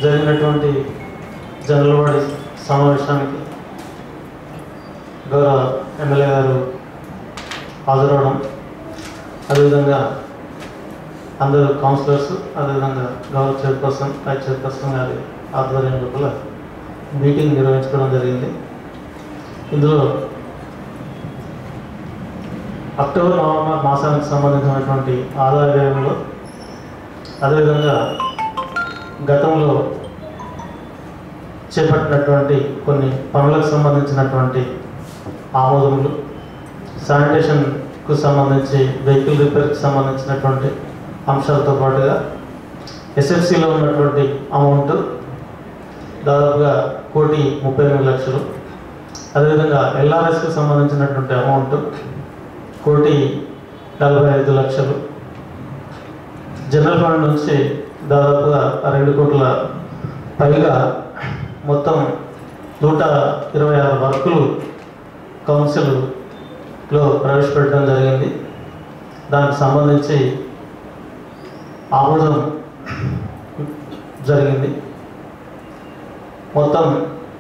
జరిగినటువంటి general body సమావేశానికి గౌరవ ఎమ్మెల్యే గారు హాజరవడం అదేవిధంగా అందరూ కౌన్సిలర్స్ అదేవిధంగా గౌరవ చైర్పర్సన్ వైస్ చైర్పర్సన్ గారి ఆధ్వర్యం లోపల మీటింగ్ నిర్వహించుకోవడం జరిగింది ఇందులో అక్టోబర్ నవంబర్ మాసానికి సంబంధించినటువంటి ఆదాయ వ్యయంలో అదేవిధంగా గతంలో చేపట్టినటువంటి కొన్ని పనులకు సంబంధించినటువంటి ఆమోదములు శానిటేషన్కు సంబంధించి వెహికల్ రిపేర్కి సంబంధించినటువంటి అంశాలతో పాటుగా ఎస్ఎఫ్సిలో ఉన్నటువంటి అమౌంట్ దాదాపుగా కోటి ముప్పై ఎనిమిది లక్షలు అదేవిధంగా ఎల్ఆర్ఎస్కి సంబంధించినటువంటి అమౌంట్ కోటి నలభై ఐదు లక్షలు జనరల్ ఫండ్ నుంచి దాదాపుగా రెండు కోట్ల పైగా మొత్తం నూట ఇరవై ఆరు వర్కులు కౌన్సిల్లో ప్రవేశపెట్టడం జరిగింది దానికి సంబంధించి ఆమోదం జరిగింది మొత్తం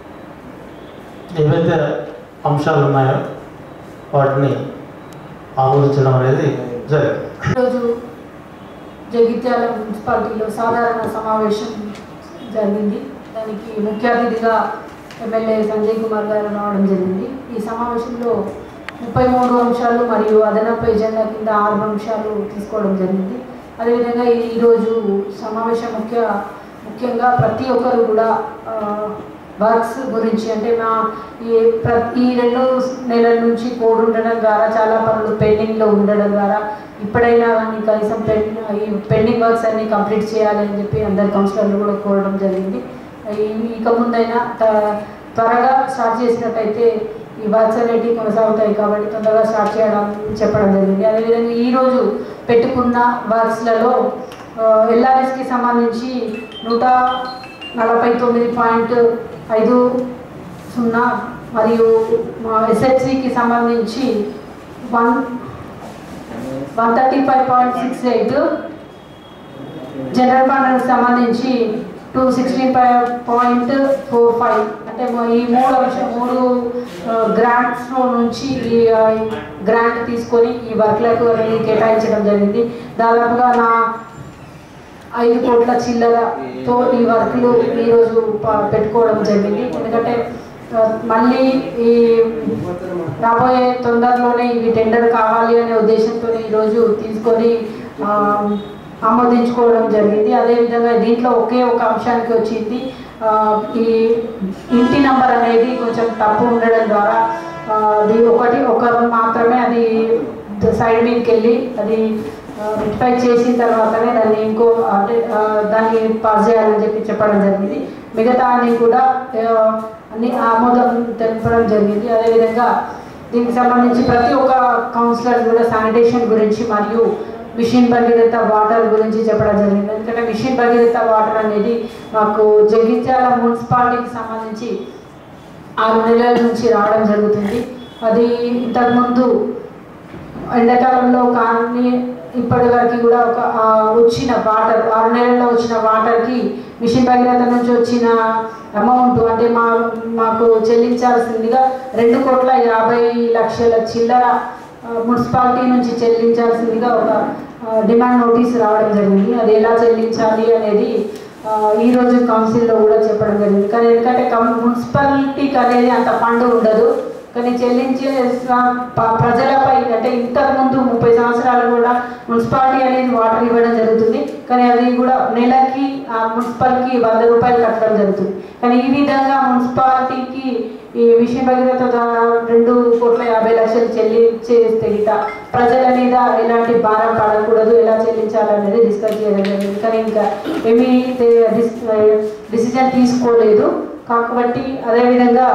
ఏవైతే అంశాలు ఉన్నాయో వాటిని ఆమోదించడం అనేది జరిగింది ఈరోజు జగిత్యాల మున్సిపాలిటీలో సాధారణ సమావేశం జరిగింది దానికి ముఖ్య అతిథిగా ఎమ్మెల్యే సంజయ్ కుమార్ గారు రావడం జరిగింది ఈ సమావేశంలో ముప్పై మూడు అంశాలు మరియు అదనపు ఎజెండా కింద ఆరు అంశాలు తీసుకోవడం జరిగింది అదేవిధంగా ఈ- ఈరోజు సమావేశం ముఖ్య ముఖ్యంగా ప్రతి ఒక్కరు కూడా ఆ, వర్క్స్ గురించి అంటే మా ఈ ప్ర ఈ రెండు నెలల నుంచి కోడ్ ఉండడం ద్వారా చాలా పనులు పెండింగ్లో ఉండడం ద్వారా ఇప్పుడైనా కానీ కనీసం పెన్ ఈ పెండింగ్ వర్క్స్ అన్ని కంప్లీట్ చేయాలి అని చెప్పి అందరు కౌన్సిలర్లు కూడా కోరడం జరిగింది ఈ- ఇక ముందైనా త- త్వరగా స్టార్ట్ చేసినట్టయితే ఈ వర్క్స్ అనేటివి కొనసాగుతాయి కాబట్టి తొందరగా స్టార్ట్ చేయడం చెప్పడం జరిగింది అదేవిధంగా ఈరోజు పెట్టుకున్న వర్క్స్లలో ఎల్ఆర్ఎస్కి సంబంధించి నూట నలభై తొమ్మిది పాయింట్ ఐదు సున్నా మరియు ఎస్హెచ్సికి సంబంధించి one one thirty five point six eight general ఫండ్కి సంబంధించి two sixteen five point four five అంటే మొ- ఈ మూడు అంశం మూడు గ్రాంట్స్ నుంచి ఈ గ్రాంట్ తీసుకొని ఈ వర్క్లకు అనేది కేటాయించడం జరిగింది దాదాపుగా నా ఐదు కోట్ల చిల్లరతో ఈ వర్క్లు ఈరోజు ప- పెట్టుకోవడం జరిగింది ఎందుకంటే ఆ, మళ్ళీ ఈ రాబోయే తొందరలోనే ఇవి టెండర్ కావాలి అనే ఉద్దేశంతో ఈరోజు తీసుకొని ఆ, ఆమోదించుకోవడం జరిగింది అదేవిధంగా దీంట్లో ఒకే ఒక అంశానికి వచ్చింది ఆ, ఈ ఇంటి నంబర్ అనేది కొంచెం తప్పు ఉండడం ద్వారా ఆ, అది ఒకటి ఒక మాత్రమే అది సైడ్ మీదకి వెళ్ళి అది రెక్టిఫై చేసిన తర్వాతనే దాన్ని ఇంకో అంటే ఆ, దాన్ని పాస్ చేయాలని చెప్పి చెప్పడం జరిగింది మిగతా అన్ని కూడా ఆ, అన్ని ఆమోదం తెలపడం జరిగింది అదేవిధంగా దీనికి సంబంధించి ప్రతి ఒక్క కౌన్సిలర్ కూడా శానిటేషన్ గురించి మరియు మిషన్ భగీరథ వాటర్ గురించి చెప్పడం జరిగింది ఎందుకంటే మిషన్ భగీరథ వాటర్ అనేది మాకు జగిత్యాల మున్సిపాలిటీకి సంబంధించి ఆరు నెలల నుంచి రావడం జరుగుతుంది అది ఇంతకుముందు ఎండాకాలంలో కానీ ఇప్పటి వరకు కూడా ఒక ఆ, వచ్చిన వాటర్ ఆరు నెలల్లో వచ్చిన వాటర్కి మిషన్ భగీరథ నుంచి వచ్చిన అమౌంట్ అంటే మా మాకు చెల్లించాల్సిందిగా రెండు కోట్ల యాభై లక్షల చిల్లర ఆ, మున్సిపాలిటీ నుంచి చెల్లించాల్సిందిగా ఒక ఆ, డిమాండ్ నోటీస్ రావడం జరిగింది అది ఎలా చెల్లించాలి అనేది ఆ, ఈ రోజు కౌన్సిల్లో కూడా చెప్పడం జరిగింది కానీ ఎందుకంటే కౌన్- మున్సిపాలిటీకి అనేది అంత ఫండ్ ఉండదు కానీ చెల్లించే స- ప- ప్రజలపై అంటే ఇంతకు ముందు ముప్పై సంవత్సరాలు కూడా మున్సిపాలిటీ అనేది వాటర్ ఇవ్వడం జరుగుతుంది కానీ అది కూడా నెలకి ఆ మున్సిపాలిటీకి వంద రూపాయలు కట్టడం జరుగుతుంది కానీ ఈ విధంగా మున్సిపాలిటీకి ఈ విషయం భగీరథ ద్వారా రెండు కోట్ల యాభై లక్షలు చెల్లించేస్తే గిట ప్రజల మీద ఎలాంటి భారం పడకూడదు ఎలా చెల్లించాలనేది డిస్కస్ చేయడం జరిగింది కానీ ఇంకా ఏమీ డిసిజన్ తీసుకోలేదు కాబట్టి అదేవిధంగా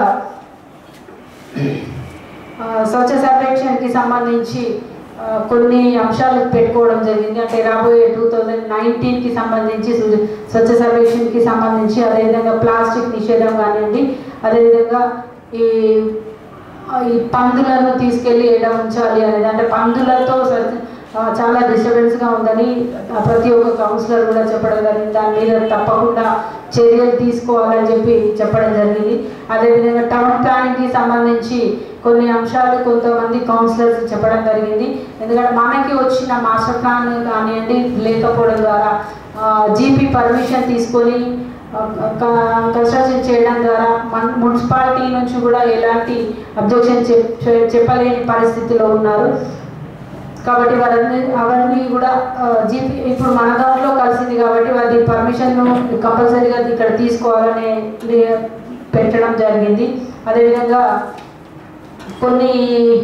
ఆ, స్వచ్ఛ సర్వేక్షణకి సంబంధించి ఆ, కొన్ని అంశాలు పెట్టుకోవడం జరిగింది అంటే రాబోయే టూ థౌజండ్ నైన్టీన్కి సంబంధించి సు- స్వచ్ఛ సర్వేక్షణకి సంబంధించి అదేవిధంగా ప్లాస్టిక్ నిషేధం కానివ్వండి అదేవిధంగా ఈ ఆ, ఈ పందులను తీసుకెళ్ళి ఎడ ఉంచాలి అనేది అంటే పందులతో స్వచ్ఛ ఆ, చాలా డిస్టర్బెన్స్గా ఉందని ఆ, ప్రతి ఒక్క కౌన్సిలర్ కూడా చెప్పడం జరిగింది దాని మీద తప్పకుండా చర్యలు తీసుకోవాలని చెప్పి చెప్పడం జరిగింది అదేవిధంగా టౌన్ ప్లానింగ్కి సంబంధించి కొన్ని అంశాలు కొంతమంది కౌన్సిలర్స్ చెప్పడం జరిగింది ఎందుకంటే మనకి వచ్చిన మాస్టర్ ప్లాన్ కానివ్వండి లేకపోవడం ద్వారా జీపీ పర్మిషన్ తీసుకొని కన్స్ట్రక్షన్ చేయడం ద్వారా మన మున్సిపాలిటీ నుంచి కూడా ఎలాంటి అబ్జెక్షన్ చెప్ చెప్పలేని పరిస్థితిలో ఉన్నారు కాబట్టి వారన్నీ అవన్నీ కూడా జీపీ ఇప్పుడు మన దాంట్లో కలిసింది కాబట్టి వారి పర్మిషన్ కంపల్సరీగా ఇక్కడ తీసుకోవాలని లే- పెట్టడం జరిగింది అదేవిధంగా కొన్ని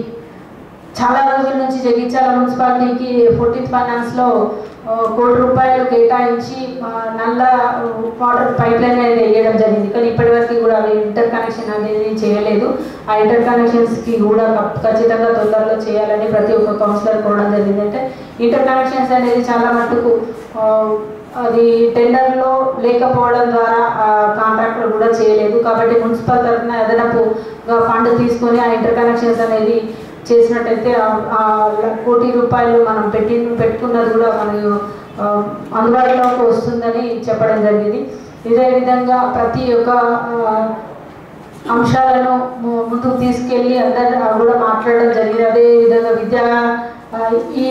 చాలా రోజుల నుంచి జగిత్యాల మున్సిపాలిటీకి ఫోర్టీన్త్ ఫైనాన్స్లో ఆ, కోటి రూపాయలు కేటాయించి ఆ, నల్ల వాటర్ పైప్ లైన్ అనేది వేయడం జరిగింది కానీ ఇప్పటివరకు కూడా అవి ఇంటర్ కనెక్షన్ అనేది చేయలేదు ఆ ఇంటర్ కనెక్షన్స్కి కూడా ఖ- ఖచ్చితంగా తొందరలో చేయాలని ప్రతి ఒక్క కౌన్సిలర్ కోరడం జరిగింది అంటే ఇంటర్ కనెక్షన్స్ అనేది చాలా మట్టుకు ఆ, అది టెండర్లో లేకపోవడం ద్వారా కాంట్రాక్టర్ కూడా చేయలేదు కాబట్టి మున్సిపల్ తరఫున అదనపు ఫండ్ తీసుకొని ఆ ఇంటర్ కనెక్షన్స్ అనేది చేసినట్టయితే ఆ- ఆ కోటి రూపాయలు మనం పెట్టి పెట్టుకున్నది కూడా మనకు ఆ, అందుబాటులోకి వస్తుందని చెప్పడం జరిగింది ఇదే విధంగా ప్రతి ఒక్క ఆ, అంశాలను ము- ముందుకు తీసుకెళ్ళి అందరు కూడా మాట్లాడడం జరిగింది అదే విధంగా విద్యా ఆ, ఈ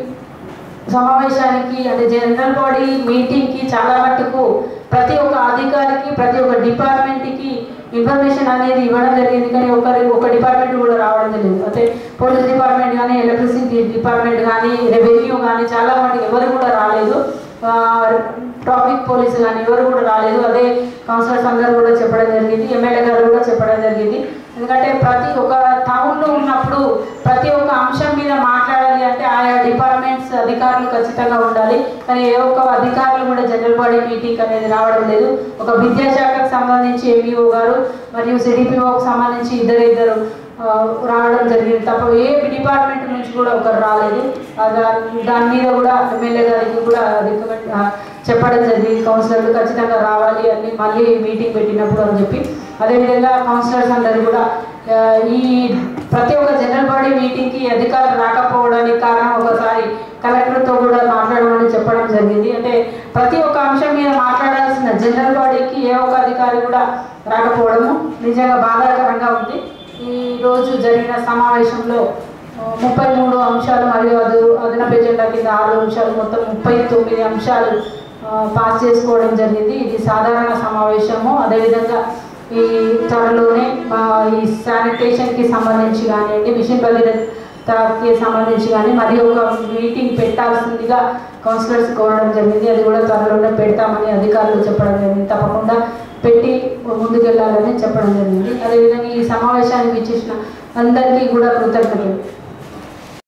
సమావేశానికి అంటే జనరల్ బాడీ మీటింగ్కి చాలా మట్టుకు ప్రతి ఒక్క అధికారికి ప్రతి ఒక్క డిపార్ట్మెంట్కి ఇన్ఫర్మేషన్ అనేది ఇవ్వడం జరిగింది కానీ ఒకరి ఒక డిపార్ట్మెంట్ కూడా రావడం జరిగింది అంటే పోలీస్ డిపార్ట్మెంట్ కానీ ఎలక్ట్రిసిటీ డిపార్ట్మెంట్ కానీ రెవెన్యూ కానీ చాలా మంది ఎవరు కూడా రాలేదు ట్రాఫిక్ పోలీసు కానీ ఎవరు కూడా రాలేదు అదే కౌన్సిలర్స్ అందరూ కూడా చెప్పడం జరిగింది ఎమ్మెల్యే గారు కూడా చెప్పడం జరిగింది ఎందుకంటే ప్రతి ఒక్క టౌన్లో ఉన్నప్పుడు ప్రతి ఒక్క అంశం మీద మాట్లాడాలి అంటే ఆయా డిపార్ట్మెంట్స్ అధికారులు ఖచ్చితంగా ఉండాలి కానీ ఏ ఒక్క అధికారులు కూడా జనరల్ బాడీ మీటింగ్ అనేది రావడం లేదు ఒక విద్యాశాఖకు సంబంధించి ఎంఈఓ గారు మరియు సిడిపిఓకి సంబంధించి ఇద్దరు ఇద్దరు ఆ, రావడం జరిగింది తప్ప ఏ డిపార్ట్మెంట్ నుంచి కూడా ఒకరు రాలేదు ఆ దా- దాని మీద కూడా ఎమ్మెల్యే గారికి కూడా రికమెండ్ ఆ, చెప్పడం జరిగింది కౌన్సిలర్లు ఖచ్చితంగా రావాలి అని మళ్ళీ మీటింగ్ పెట్టినప్పుడు అని చెప్పి అదేవిధంగా కౌన్సిలర్స్ అందరూ కూడా ఆ, ఈ ప్రతి ఒక్క జనరల్ బాడీ మీటింగ్కి అధికారులు రాకపోవడానికి కారణం ఒకసారి కలెక్టర్తో కూడా మాట్లాడమని చెప్పడం జరిగింది అంటే ప్రతి ఒక్క అంశం మీద మాట్లాడాల్సిన జనరల్ బాడీకి ఏ ఒక్క అధికారి కూడా రాకపోవడము నిజంగా బాధాకరంగా ఉంది ఈ రోజు జరిగిన సమావేశంలో ఆ, ముప్పై మూడు అంశాలు మరియు అది అదనపు ఎజెండా కింద ఆరు అంశాలు మొత్తం ముప్పై తొమ్మిది అంశాలు ఆ, పాస్ చేసుకోవడం జరిగింది ఇది సాధారణ సమావేశము అదేవిధంగా ఈ త్వరలోనే ఆ, ఈ శానిటేషన్కి సంబంధించి కానివ్వండి మిషన్ భగీరథకి సంబంధించి కానీ మరి ఒక మీటింగ్ పెట్టాల్సిందిగా కౌన్సిలర్స్ కోరడం జరిగింది అది కూడా త్వరలోనే పెడతామని అధికారులు చెప్పడం జరిగింది తప్పకుండా పెట్టి ముందుకెళ్ళాలని చెప్పడం జరిగింది అదేవిధంగా ఈ సమావేశానికి ఇచ్చేసిన అందరికీ కూడా కృతజ్ఞతలు